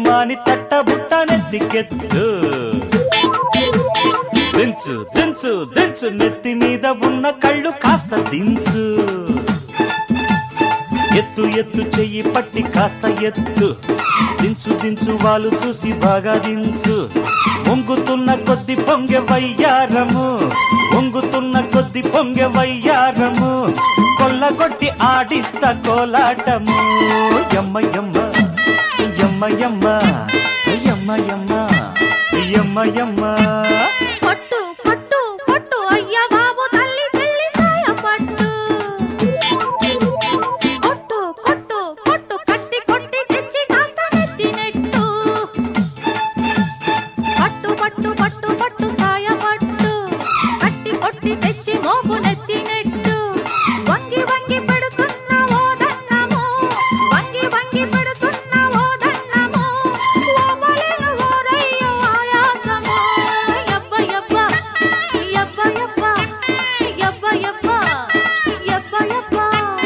పెట్టుమాని తట్ట బుట్ట నెత్తికెత్తు దించు దించు దించు నెత్తి మీద ఉన్న కళ్ళు కాస్త దించు ఎత్తు ఎత్తు చెయ్యి పట్టి కాస్త ఎత్తు దించు దించు వాళ్ళు చూసి బాగా దించు వంగుతున్న కొద్ది పొంగె వయ్యారము వంగుతున్న కొద్ది పొంగె వయ్యారము కొల్లగొట్టి ఆడిస్తా కోలాటము యమ్మ యమ్మ యమ్మ యమ్మ యమ్మ యమ్మ యమ్మ యమ్మ పట్టు పట్టు పట్టు అయ్య బాబు తల్లి చెల్లి సాయ పట్టు కొట్టు కొట్టు కొట్టు కట్టి కొట్టి తెచ్చి కాస్త నెత్తి నెట్టు పట్టు పట్టు పట్టు పట్టు సాయ పట్టు కట్టి కొట్టి తెచ్చి మోపు నెత్తి నెట్టు వంగి వంగి పెడుతున్న ఓ దన్నము వంగి వంగి పెడుతున్న ఓ దన్నము ఓమలేను ఓరయ్య ఆయాసము యబ్బ యబ్బ యబ్బ యబ్బ యబ్బ యబ్బ యబ్బ యబ్బ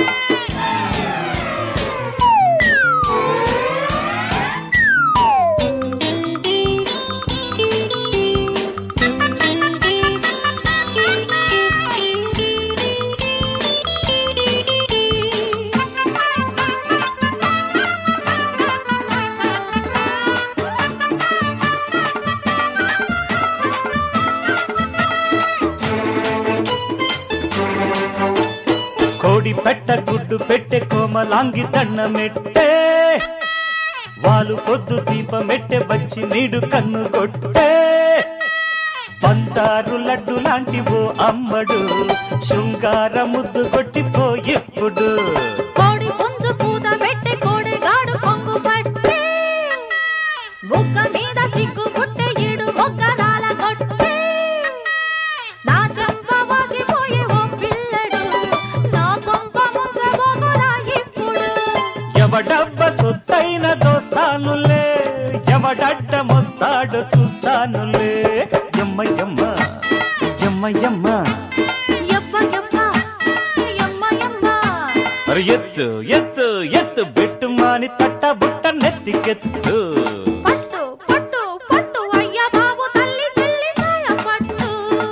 కోడి పెట్ట గుడ్డు పెట్టె కోమలాంగి దండమెట్టే వాలు పొద్దు దీపమెట్టె వచ్చి నీడు కన్ను కొట్టే పంతారు లడ్డు లాంటి ఓ అమ్మడు శృంగార ముద్దు కొట్టిపో ఎప్పుడు కోడి పుంజు పూత పెట్టే కోడి గాడు కొంగు పట్టే బుగ్గ మీద సిగ్గు పుట్టే ఈడు మొగ్గరాల కొట్టే నా చెంప వాసిపోయే ఓ పిల్లడు నా కొంప ముంచబోగురా ఇప్పుడు ఎవడబ్బ సొత్తైన దోస్తానులే ఎవడడ్డమొస్తాడో చూస్తానులే ఎమ్మ ఎమ్మ ఎమ్మ ఎమ్మ యబ్బ యబ్బ యమ్మ యమ్మ అరే ఎత్తు ఎత్తు ఎత్తు బెట్టు మాని తట్ట బుట్ట నెత్తికెత్తు పట్టు పట్టు పట్టు అయ్య బాబు తల్లి చెల్లి సాయ పట్టు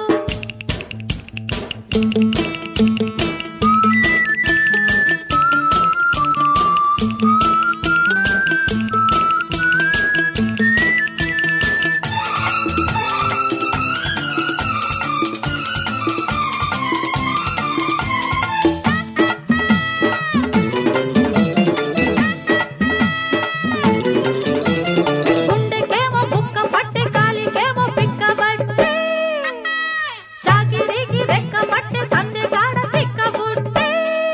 గుండెకేమో బుక్క పట్టె కాలికేమో పిక్క బట్టే చాకిరీకి రెక్క పట్టె సందె కాడ చిక్క బుట్టే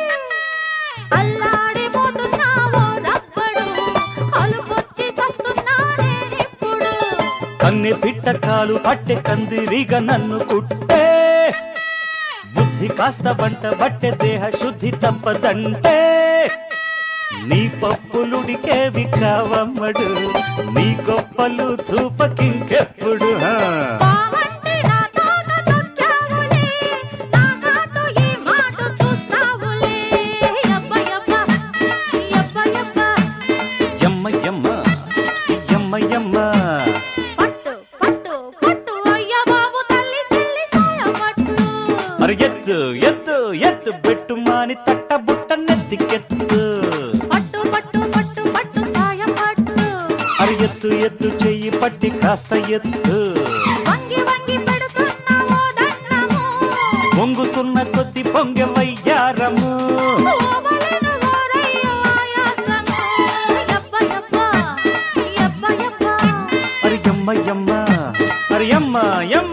అల్లాడిపోతున్నావో రబ్బడు అలుపొచ్చి చస్తున్నానే ఇప్పుడు కన్నె పిట్ట కాలు పట్టె కందిరిగా నన్ను కుట్టే బుద్ధి కాస్త వంట బట్టె దేహ శుద్ధి తప్పదంటే నీ పప్పులుడికేవి కావమ్మడు నీ గొప్పలు చూపకింకెప్పుడు హా. బావంటే నా తోట తొక్కావులే నా కాటు ఈ మాట చూస్తావులే యబ్బ యబ్బ యబ్బ యబ్బ ఎమ్మ ఎమ్మ ఎమ్మ ఎమ్మ పట్టు పట్టు పట్టు అయ్య బాబు తల్లి చెల్లి సాయ పట్టు మరి ఎత్తు ఎత్తు ఎత్తు బెట్టు మాని తట్ట బుట్ట నెత్తికెత్తు పట్టు పట్టు పట్టు పట్టు సాయ పట్టు అరి ఎత్తు ఎత్తు చెయ్యి పట్టి కాస్త ఎత్తు వంగి వంగి పెడుతున్నావో దండము పొంగుతున్న కొద్ది పొంగె వయ్యారము ఓవలెను ఓరయ్య ఆయాసము యబ్బ యబ్బ యబ్బ యబ్బ అరి ఎమ్మ ఎమ్మ అరి ఎమ్మ ఎమ్మ